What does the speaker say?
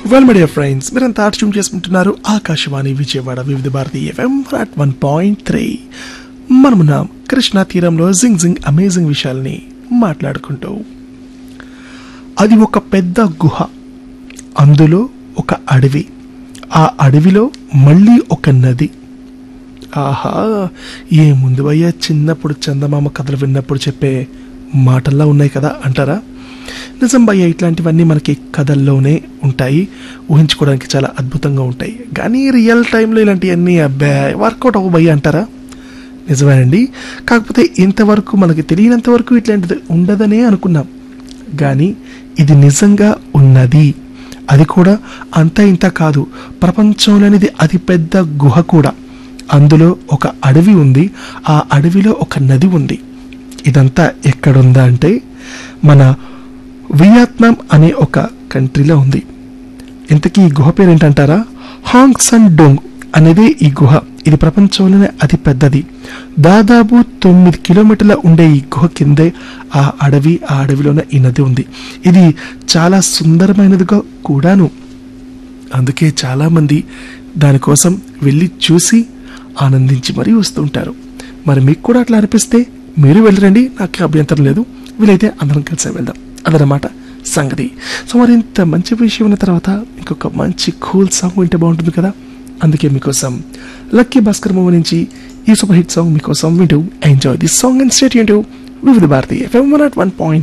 well my dear friends మీరంతా tune చేసుకుంటున్నారు Akashvani Vijayawada Vividh Bharati FM at one point three మనమున్నాం కృష్ణా తీరంలో జింగ్ జింగ్ అమేజింగ్ విషయాల్ని మాట్లాడుకుంటూ అది ఒక పెద్ద గుహ అందులో ఒక అడవి ఆ అడవిలో మళ్ళీ ఒక నది ఆహా ఏ ముందు అయ్యా చిన్నప్పుడు చందమామ కథలు విన్నప్పుడు చెప్పే మాటల్లా ఉన్నాయి కదా అంటారా నిజం భయ్య ఇట్లాంటివన్నీ మనకి కథల్లోనే ఉంటాయి ఊహించుకోవడానికి చాలా అద్భుతంగా ఉంటాయి కానీ రియల్ టైంలో ఇలాంటివన్నీ అబ్బా వర్కౌట్ అవ్వ భయ్య అంటారా నిజమేనండి కాకపోతే ఇంతవరకు మనకి తెలియనంత వరకు ఇట్లాంటిది ఉండదనే అనుకున్నాం కానీ ఇది నిజంగా ఉన్నది అది కూడా అంత ఇంత కాదు ప్రపంచంలోనిది అతి పెద్ద గుహ కూడా అందులో ఒక అడవి ఉంది ఆ అడవిలో ఒక నది ఉంది ఇదంతా ఎక్కడుందా అంటే మన వియత్నాం అనే ఒక కంట్రీలో ఉంది ఇంతకీ ఈ గుహ పేరు ఏంటంటారా హాంగ్ సన్ డోంగ్ అనేది ఈ గుహ ఇది ప్రపంచంలోనే అతి పెద్దది దాదాపు తొమ్మిది కిలోమీటర్ల ఉండే ఈ గుహ కిందే ఆ అడవి ఆ అడవిలోనే ఈ నది ఉంది ఇది చాలా సుందరమైనదిగా కూడాను అందుకే చాలామంది దానికోసం వెళ్ళి చూసి ఆనందించి మరీ వస్తుంటారు మరి మీకు కూడా అట్లా అనిపిస్తే మీరు వెళ్ళరండి నాకు అభ్యంతరం లేదు వీలైతే అందరం కలిసి వెళ్దాం అదనమాట సంగతి సో మరి ఇంత మంచి విషయం ఉన్న తర్వాత ఇంకొక మంచి కూల్ సాంగ్ వింటే బాగుంటుంది కదా అందుకే మీకోసం లక్కీ భాస్కర్ మూవీ నుంచి ఈ సూపర్ హిట్ సాంగ్ మీకోసం వింటూ enjoy this song and state Vividh Bharati FM one at one point